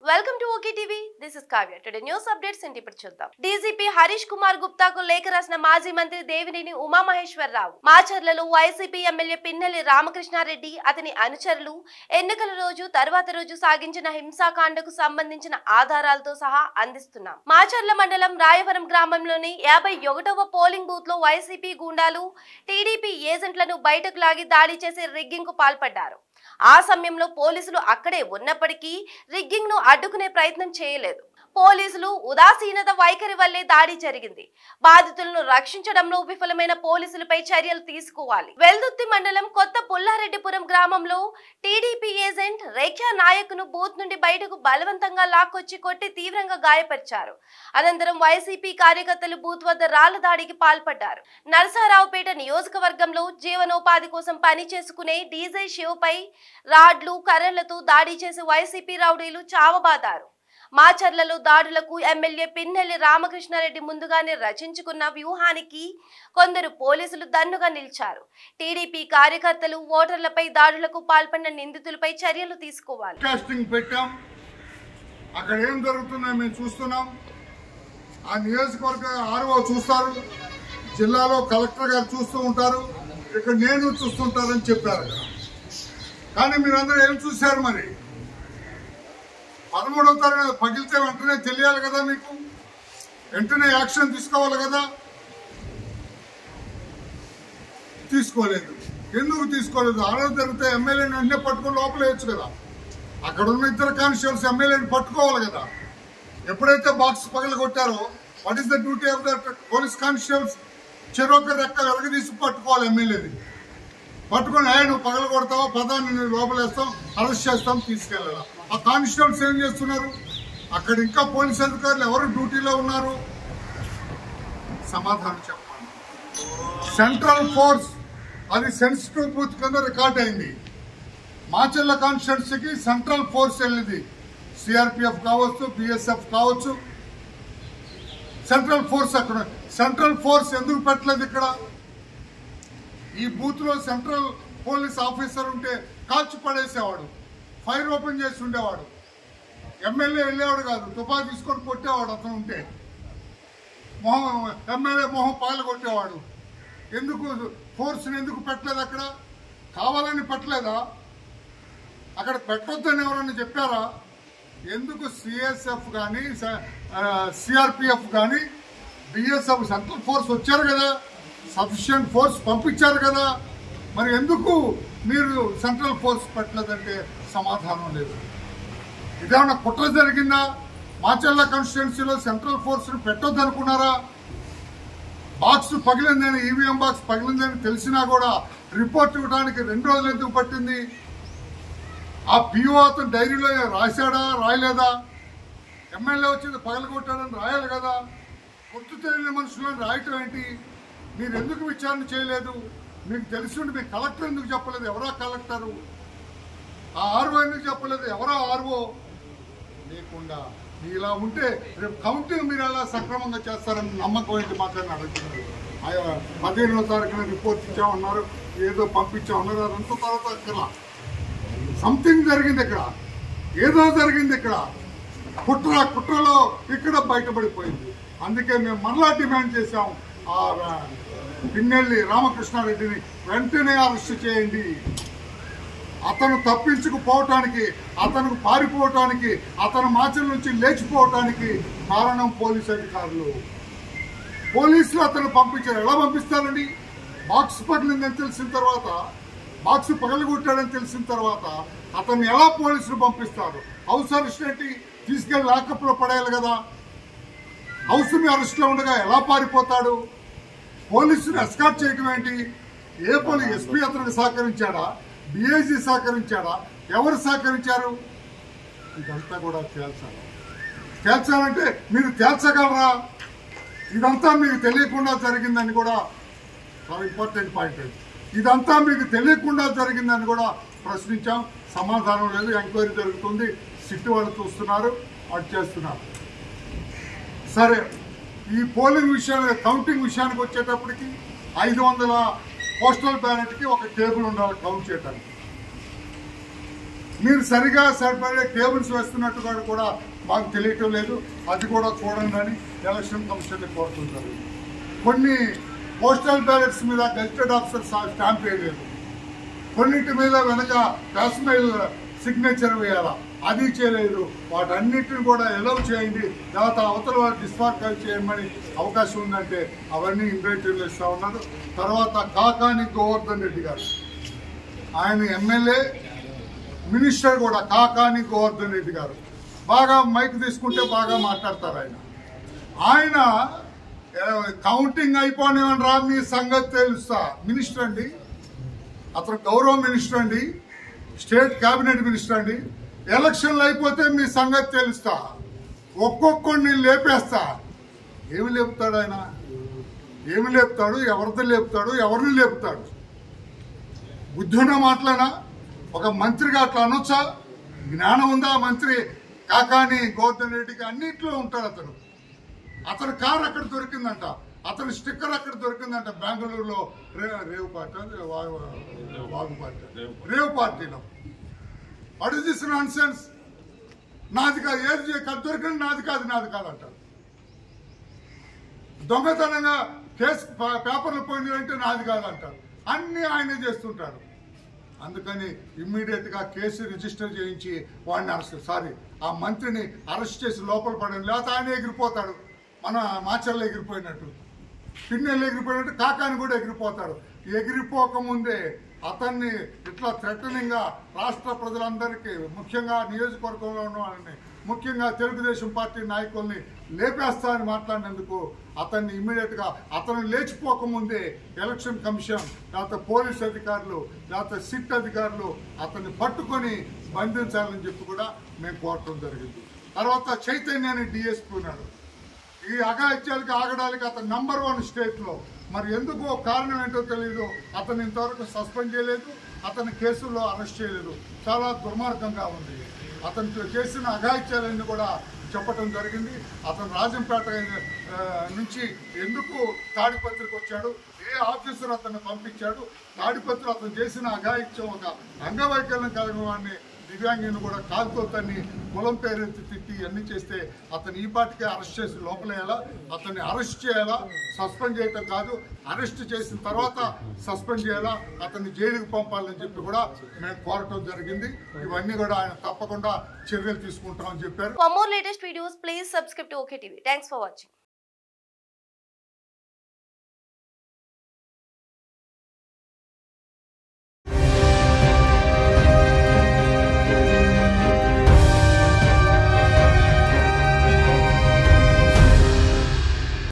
Welcome to okay TV this is Kavya today news updates ఏంటి ఇప్పుడు చూద్దాం డీజీపీ హరీష్ కుమార్ గుప్తాకు లేఖ రాసిన మాజీ మంత్రి దేవినేని ఉమామహేశ్వరరావు మాచర్లలో వైసీపీ ఎమ్మెల్యే పిన్నెల్లి రామకృష్ణారెడ్డి అతని అనుచరులు ఎన్నికల రోజు తర్వాత రోజు సాగించిన హింసాకాండకు సంబంధించిన ఆధారాలతో సహా అందిస్తున్నాం మాచర్ల మండలం రాయవరం గ్రామంలోని యాభై ఒకటవ పోలింగ్ బూత్ లో వైసీపీ గూండాలు టీడీపీ ఏజెంట్లను బయటకు లాగి దాడి చేసి రిగ్గింగ్ కు పాల్పడ్డారు ఆ సమయంలో పోలీసులు అక్కడే ఉన్నప్పటికీ రిగ్గింగ్ ను అడ్డుకునే ప్రయత్నం చేయలేదు పోలీసులు ఉదాసీనత వైఖరి వల్లే దాడి జరిగింది బాధితులను రక్షించడంలో విఫలమైన పోలీసులపై చర్యలు తీసుకోవాలి వెల్దుత్తి మండలం కొత్త పుల్లారెడ్డిపురం గ్రామంలో టీడీపీ ఏజెంట్ రేఖ్యా నాయక్ను బూత్ నుండి బయటకు బలవంతంగా లాక్కొచ్చి కొట్టి తీవ్రంగా గాయపరిచారు అనంతరం వైసీపీ కార్యకర్తలు బూత్ వద్ద రాళ్ల దాడికి పాల్పడ్డారు నరసరావుపేట నియోజకవర్గంలో జీవనోపాధి కోసం పని చేసుకునే డీజే శివపై రాడ్లు కర్రలతో దాడి చేసి వైసీపీ రౌడీలు చావబాదారు మాచర్లలో దాడులకు ఎమ్మెల్యే పిన్నెల్లి రామకృష్ణారెడ్డి ముందుగానే రచించుకున్న వ్యూహానికి కొందరు పోలీసులు దన్నుగా నిలిచారు టీడీపీ కార్యకర్తలు ఓటర్లపై దాడులకు పాల్పడిన నిందితులపై చర్యలు తీసుకోవాలి కాస్టింగ్ పెట్టాం అక్కడ ఏం జరుగుతుందో మేము చూస్తున్నాం ఆ నియోజకవర్గ ఆర్ఓ చూస్తారు జిల్లాలో కలెక్టర్ గారు చూస్తూ ఉంటారు ఇక్కడ నేను చూస్తుంటారని చెప్పారు కానీ మీరందరూ ఏం చూశారు మరి పదమూడవ తరగతి పగిలితే వెంటనే తెలియాలి కదా మీకు వెంటనే యాక్షన్ తీసుకోవాలి కదా తీసుకోలేదు ఎందుకు తీసుకోలేదు ఆ రోజు జరిగితే ఎమ్మెల్యేని వెంటనే పట్టుకుని లోపలేయచ్చు కదా అక్కడ ఉన్న ఇద్దరు కానిస్టేబుల్స్ ఎమ్మెల్యేని పట్టుకోవాలి కదా ఎప్పుడైతే బాక్స్ పగలు కొట్టారో what is the duty of the police constables చెరొక రెక్క వెలగదీసి పట్టుకోవాలి ఎమ్మెల్యేని పట్టుకొని ఆయన నువ్వు పగలు కొడతావా పదాన్ని నువ్వు లోపలేస్తాం అరెస్ట్ చేస్తాం తీసుకెళ్ళాలి ఆ కానిస్టేబుల్స్ ఏం చేస్తున్నారు అక్కడ ఇంకా పోలీస్ అధికారులు ఎవరు డ్యూటీలో ఉన్నారు సమాధానం చెప్పాలి సెంట్రల్ ఫోర్స్ అది సెన్సిటివ్ బూత్ కింద రికార్డ్ అయింది మాచర్ల కాన్స్టిట్యున్సీకి సెంట్రల్ ఫోర్స్ వెళ్ళింది సిఆర్పిఎఫ్ కావచ్చు బిఎస్ఎఫ్ కావచ్చు సెంట్రల్ ఫోర్స్ అక్కడ సెంట్రల్ ఫోర్స్ ఎందుకు పెట్టలేదు ఇక్కడ ఈ బూత్ లో సెంట్రల్ పోలీస్ ఆఫీసర్ ఉంటే కాల్చి పడేసేవాడు ఫైర్ ఓపెన్ చేసి ఉండేవాడు ఎమ్మెల్యే వెళ్ళేవాడు కాదు తుపాకీ తీసుకొని కొట్టేవాడు అతను ఉంటే మొహం ఎమ్మెల్యే మొహం పాలు కొట్టేవాడు ఎందుకు ఫోర్స్ని ఎందుకు పెట్టలేదు అక్కడ కావాలని పెట్టలేదా అక్కడ పెట్టొద్దని ఎవరన్నా చెప్పారా ఎందుకు సిఎస్ఎఫ్ కానీ సిఆర్పిఎఫ్ కానీ బిఎస్ఎఫ్ సెంట్రల్ ఫోర్స్ వచ్చారు కదా సఫిషియంట్ ఫోర్స్ పంపించారు కదా మరి ఎందుకు మీరు సెంట్రల్ ఫోర్స్ పెట్టలేదంటే సమాధానం లేదు ఇదేమన్నా కుట్ర జరిగిందా మాచర్ల కాన్స్టిట్యున్సీలో సెంట్రల్ ఫోర్స్ పెట్టొద్దు అనుకున్నారా బాక్స్ పగిలిందని ఈవీఎం బాక్స్ పగిలిందని తెలిసినా కూడా రిపోర్ట్ ఇవ్వడానికి రెండు రోజులు ఎందుకు పట్టింది ఆ పిఓ అతను డైరీలో రాశాడా రాయలేదా ఎమ్మెల్యే వచ్చింది పగలగొట్టాడని రాయాలి కదా గుర్తు తెలియని మనుషులను రాయటం ఏంటి మీరు ఎందుకు విచారణ చేయలేదు మీకు తెలిసి ఉండి మీ కలెక్టర్ ఎందుకు చెప్పలేదు ఎవరా కలెక్టరు ఆ ఆర్ఓ ఎందుకు చెప్పలేదు ఎవరా ఆర్ఓ లేకుండా మీ ఇలా ఉంటే రేపు కౌంటింగ్ మీరు ఎలా సక్రమంగా చేస్తారని నమ్మకం ఏంటి మాత్రమే అడుగుతున్నారు ఆయా పదిహేనవ తారీఖున రిపోర్ట్ ఇచ్చామన్నారు ఏదో పంపించామన్నారు అదంతా తర్వాత ఇక్కడ సంథింగ్ జరిగింది ఇక్కడ ఏదో జరిగింది ఇక్కడ కుట్ర కుట్రలో ఇక్కడ బయటపడిపోయింది అందుకే మేము మరలా డిమాండ్ చేశాం ఆ రా- పిన్నెల్లి రామకృష్ణారెడ్డిని వెంటనే అరెస్ట్ చేయండి అతను తప్పించుకుపోవటానికి అతను పారిపోవటానికి అతను మాచల నుంచి లేచిపోవటానికి కారణం పోలీస్ అధికారులు పోలీసులు అతను పంపించారు ఎలా పంపిస్తారండి బాక్స్ పగిలిందని తెలిసిన తర్వాత బాక్స్ పగలగొట్టాడని తెలిసిన తర్వాత అతన్ని ఎలా పోలీసులు పంపిస్తారు హౌస్ అరెస్ట్ ఏంటి తీసుకెళ్లి లాకప్లో పడేయాలి కదా హౌస్ మీ అరెస్ట్లో ఉండగా ఎలా పారిపోతాడు పోలీసులు ఎస్కాట్ చేయటం ఏంటి ఏ పోలీస్ ఎస్పీ అతనికి సహకరించాడా డిఐజీ సహకరించాడా ఎవరు సహకరించారు ఇదంతా కూడా తేల్చాలి తేల్చాలంటే మీరు తేల్చగలరా ఇదంతా మీకు తెలియకుండా జరిగిందని కూడా చాలా ఇంపార్టెంట్ పాయింట్ అది ఇదంతా మీకు తెలియకుండా జరిగిందని కూడా ప్రశ్నించాం సమాధానం లేదు ఎంక్వైరీ జరుగుతుంది సిట్టు వాళ్ళు చూస్తున్నారు అది చేస్తున్నారు సరే ఈ పోలింగ్ విషయానికి కౌంటింగ్ విషయానికి వచ్చేటప్పటికి ఐదు వందల పోస్టల్ బ్యాలెట్కి ఒక టేబుల్ ఉండాలి కౌంట్ చేయడానికి మీరు సరిగా సరిపడే టేబుల్స్ వేస్తున్నట్టుగా కూడా మాకు తెలియటం లేదు అది కూడా చూడండి అని ఎలక్షన్ కమిషన్ కోరుతుంటారు కొన్ని పోస్టల్ బ్యాలెట్స్ మీద గెజిటెడ్ ఆఫీసర్ స్టాంప్ వేయలేదు కొన్నింటి మీద వెనక కాశ్మీర్ సిగ్నేచర్ వేయాలా అది చేయలేదు వాటన్నిటిని కూడా ఎలవ్ చేయండి తర్వాత అవతల వాళ్ళు డిస్పార్కల్ చేయమని అవకాశం ఉందంటే అవన్నీ ఇంపరేటివ్లు ఇస్తా ఉన్నారు తర్వాత కాకాని గోవర్ధన్ రెడ్డి గారు ఆయన ఎమ్మెల్యే మినిస్టర్ కూడా కాకాని గోవర్ధన్ రెడ్డి గారు బాగా మైక్ తీసుకుంటే బాగా మాట్లాడతారు ఆయన ఆయన ఏ, కౌంటింగ్ అయిపోనివ్వండి రా మీ సంగతి తెలుస్తా మినిస్టర్ అండి అతను గౌరవ మినిస్టర్ అండి స్టేట్ కేబినెట్ మినిస్టర్ అండి ఎలక్షన్లు అయిపోతే మీ సంగతి తెలుస్తా ఒక్కొక్కడిని లేపేస్తా ఏమి లేపుతాడు ఆయన ఏమి లేపుతాడు ఎవరితో లేపుతాడు ఎవరిని లేపుతాడు బుద్ధి ఉన్న మాటలనా ఒక మంత్రిగా అట్లా అనొచ్చా జ్ఞానం ఉందా ఆ మంత్రి కాకాని గౌతమ్ రెడ్డికి అన్నిట్లో ఉంటాడు అతను అతని కార్ అక్కడ దొరికిందంట అతని స్టిక్కర్ అక్కడ దొరికిందంట బెంగళూరులో రే రేవు పార్టీ అది వాగు వాగు పార్టీ రేవు పార్టీలో అడు దిస్ నాన్ సెన్స్ నాది కాదు ఏది చే- కాదు దొరికింది నాది కాదు నాది కాదు అంటారు దొంగతనంగా కేసు ప- పేపర్లు పోయినాయంటే నాది కాదు అంటారు అన్ని ఆయనే చేస్తుంటారు అందుకని ఇమ్మీడియట్ గా కేసు రిజిస్టర్ చేయించి వాడిని అరెస్ట్ సారీ ఆ మంత్రిని అరెస్ట్ చేసి లోపల పడండి లేకపోతే ఆయన ఎగిరిపోతాడు మన మాచర్లో ఎగిరిపోయినట్టు పిన్నెలు ఎగిరిపోయినట్టు కాకాని కూడా ఎగిరిపోతాడు ఎగిరిపోకముందే అతన్ని ఇట్లా థ్రెటనింగ్ గా రాష్ట్ర ప్రజలందరికీ ముఖ్యంగా నియోజకవర్గంలో ఉన్న వాళ్ళని ముఖ్యంగా తెలుగుదేశం పార్టీ నాయకుల్ని లేపేస్తా అని మాట్లాడినందుకు అతన్ని ఇమ్మీడియట్ గా అతను లేచిపోకముందే ఎలక్షన్ కమిషన్ లేకపోతే పోలీస్ అధికారులు లేకపోతే సిట్ అధికారులు అతన్ని పట్టుకొని బంధించాలని చెప్పి కూడా మేము కోరటం జరిగింది తర్వాత చైతన్యాన్ని డిఎస్పీ ఉన్నాడు ఈ అఘాయిత్యాలకి ఆగడానికి అతను నంబర్ వన్ స్టేట్ లో మరి ఎందుకు కారణం ఏంటో తెలియదు అతను ఇంతవరకు సస్పెండ్ చేయలేదు అతని కేసుల్లో అరెస్ట్ చేయలేదు చాలా దుర్మార్గంగా ఉంది అతను చేసిన అఘాయిత్యాలన్నీ కూడా చెప్పటం జరిగింది అతను రాజంపేట ఆ, నుంచి ఎందుకు తాడిపత్రికి వచ్చాడు ఏ ఆఫీసర్ అతన్ని పంపించాడు తాడిపత్రి అతను చేసిన అఘాయిత్యం ఒక అంగవైకల్యం కలిగిన వాడిని దివ్యాంగిని కూడా కాలుతో తన్ని కులం పేరెత్తి తిట్టి ఇవన్నీ చేస్తే అతను ఈ పాటికే అరెస్ట్ చేసి లోపలేయాలా అతన్ని అరెస్ట్ చేయాలా సస్పెండ్ చేయటం కాదు అరెస్ట్ చేసిన తర్వాత సస్పెండ్ చేయాలా అతన్ని జైలుకి పంపాలని చెప్పి కూడా మేము కోరటం జరిగింది ఇవన్నీ కూడా ఆయన తప్పకుండా చర్యలు తీసుకుంటామని చెప్పారు For more latest videos, please subscribe to OK TV. Thanks for watching.